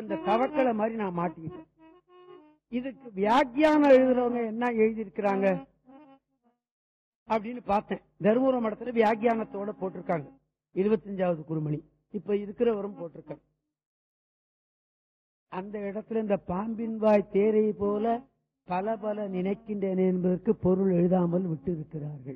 இந்த தவக்கலை மாதிரி நான் மாட்டிக்கிட்டேன் இதுக்கு வியாக்கியானம் எழுதுறவங்க என்ன எழுதியிருக்கிறாங்க அப்படின்னு பார்த்தேன் தருமபுரம் மடத்துல வியாக்கியானத்தோட போட்டிருக்காங்க இருபத்தஞ்சாவது குருமணி இப்ப இருக்கிறவரும் போட்டிருக்காங்க அந்த இடத்துல இந்த பாம்பின் வாய் தேரை போல பல பல நினைக்கின்றேன் என்பதற்கு பொருள் எழுதாமல் விட்டு இருக்கிறார்கள்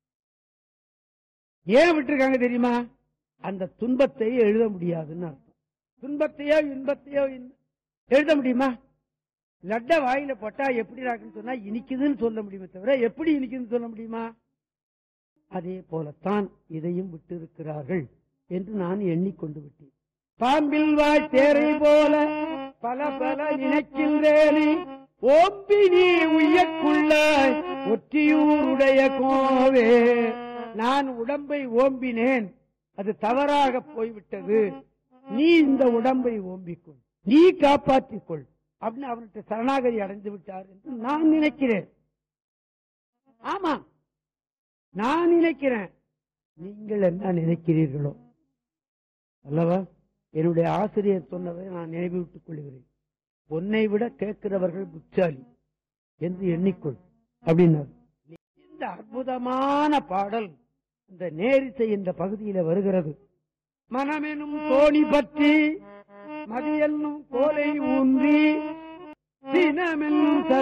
ஏன் விட்டுருக்காங்க தெரியுமா அந்த துன்பத்தை எழுத முடியாதுன்னு அர்த்தம் துன்பத்தையோ இன்பத்தையோ இன்- எழுத முடியுமா லட்ட வாயில போட்டா எப்படி இருக்குன்னு சொன்னா இனிக்குதுன்னு சொல்ல முடியுமே தவிர எப்படி இனிக்குதுன்னு சொல்ல முடியுமா அதே போலத்தான் இதையும் விட்டிருக்கிறார்கள் என்று நான் எண்ணிக்கொண்டு விட்டேன் பாம்பில் வாய் தேரை போல பல பல நினைக்கின்றேனே ஓம்பி நீ உய்யக்குள்ளாய் ஒற்றியூருடைய கோவே நான் உடம்பை ஓம்பினேன் அது தவறாக போய்விட்டது நீ இந்த உடம்பை ஓம்பிக்கொள் நீ காப்பாற்றிக் கொள் அப்படின்னு அவர்கிட்ட சரணாகதி அடைந்து விட்டார் என்று நான் நினைக்கிறேன் ஆமா நான் நினைக்கிறேன் நீங்கள் என்ன நினைக்கிறீர்களோ அல்லவா என்னுடைய ஆசிரியர் சொன்னதை நான் நினைவுட்டுக் கொள்கிறேன் பொன்னை விட கேட்கிறவர்கள் புத்தாலி என்று எண்ணிக்கொள் அப்படின்னார் இந்த அற்புதமான பாடல் இந்த நேரிசை என்ற பகுதியில வருகிறது மனமெனும் தோணி பற்றி மதியென்னும் கோலை ஊன்றி சினமென்னும்